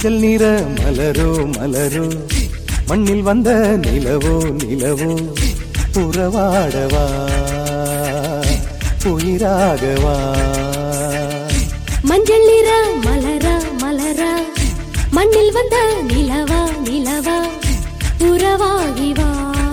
மஞ்சள் நிற மலரோ மலரோ மண்ணில் வந்த நிலவோ நிலவோ புறவாடவா உயிராகவா மஞ்சள் நிற மலரா மலரா மண்ணில் வந்த நிலவா நிலவா உறவாகி வா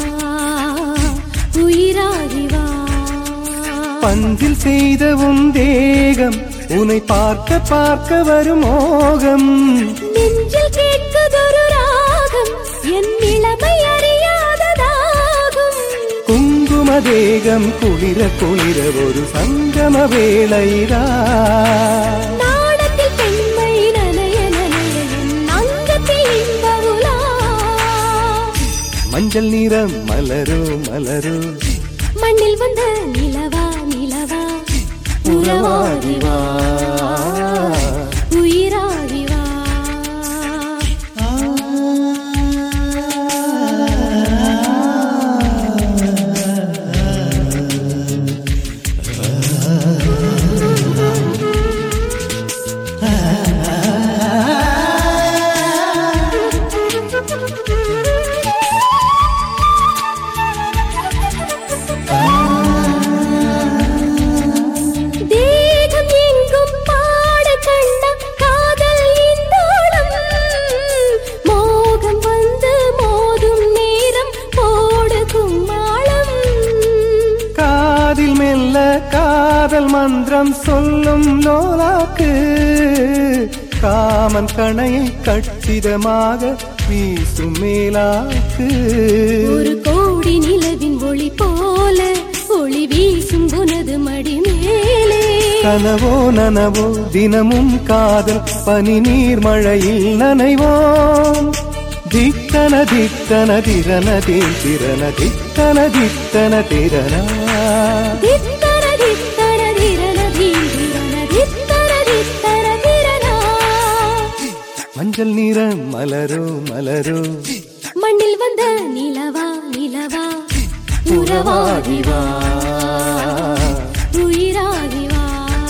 உயிராகி வா பஞ்சில் செய்த உன் தேகம் உன்னை பார்க்க பார்க்க வரும் மோகம் நெஞ்சில் கேட்குதொரு ராகம் என் இளமை அறியாததாகும் குங்கும தேகம் குளிர குளிர ஒரு சங்கம வேளைதா நாடத்தில் பெண்மை நனைய நனைய என் அங்கத்தில் இன்ப உலா மஞ்சள் நிறம் மலரோ மலரோ மண்ணில் வந்த நிலவா நிலவா உறவாகி வா உயிராகி வா தேகம் எங்கும் பாட கண்ட காதல் இந்தோடம் மோகம் வந்து மோதும் நேரம் போடு கும்மாளம் காதில் மெல்ல காதல் மந்திரம் சொல்லும் லோலாக்கு காமன் கணையை கச்சிதமாக வீசும் மேலாக்கு ஒரு கோடி நிலவின் ஒளி போல ஒளி வீசும் உனது மடி மேலே கனவோ நனவோ தினமும் காதல் பனி நீர் மழையில் நனைவோம் தித்தன தித்தன திரன திரன தித்தன தித்தன திரனா தித்தர தித்தர திரண தீந்திரண தித்தர தித்தர திரணா மஞ்சள் நிற மலரோ மலரோ மண்ணில் வந்த நிலவா நிலவா உறவாகி வா உயிராகி வா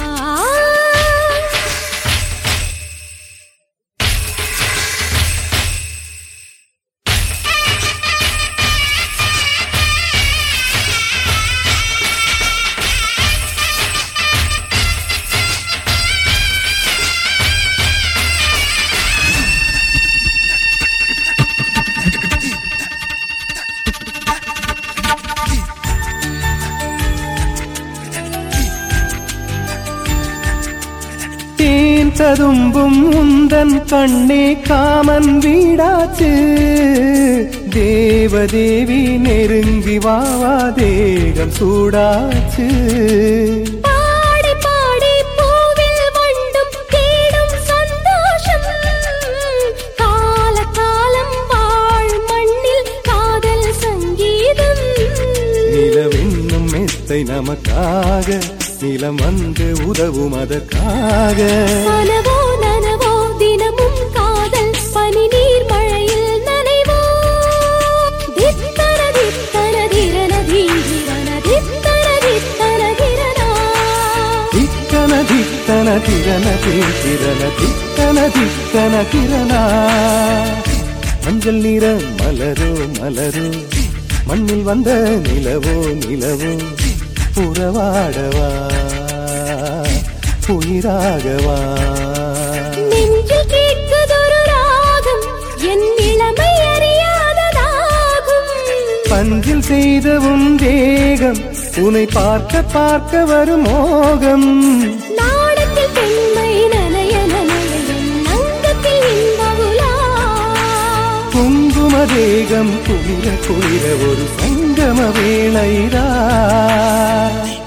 தேன் ததும்பும் உந்தன் கண்ணே காமன் வீடாச்சு தேவதேவி நெருங்கி வாவா தேகம் சூடாச்சு பாடி பாடி பூவில் வண்டும் தேடும் சந்தோஷம் கால காலம் வாழ் மண்ணில் காதல் சங்கீதம் நிலவென்னும் மெத்தை நமக்காக நிலம் வந்து உதவும் அதற்காக கனவோ நனவோ தினமும் காதல் பனி நீர் மழையில் நனைவோ தித்தர தித்தர திரண தீந்திரண தித்தர தித்தர திரணா தித்தன தித்தன திரன திரன தித்தன தித்தன கிரணா மஞ்சள் நிற மலரோ மலரோ மண்ணில் வந்த நிலவோ நிலவோ உறவாடவா உயிராகவா நெஞ்சில் கேட்குதொரு ராகம் என் இளமை அறியாததாகும் பஞ்சில் செய்த உன் தேகம் உன்னை பார்க்க பார்க்க வரும் மோகம் நாடத்தில் பெண்மை நனைய நனைய என் அங்கத்தில் இன்ப உலா குங்கும தேகம் குளிர குளிர ஒரு சங்கம வேளைதா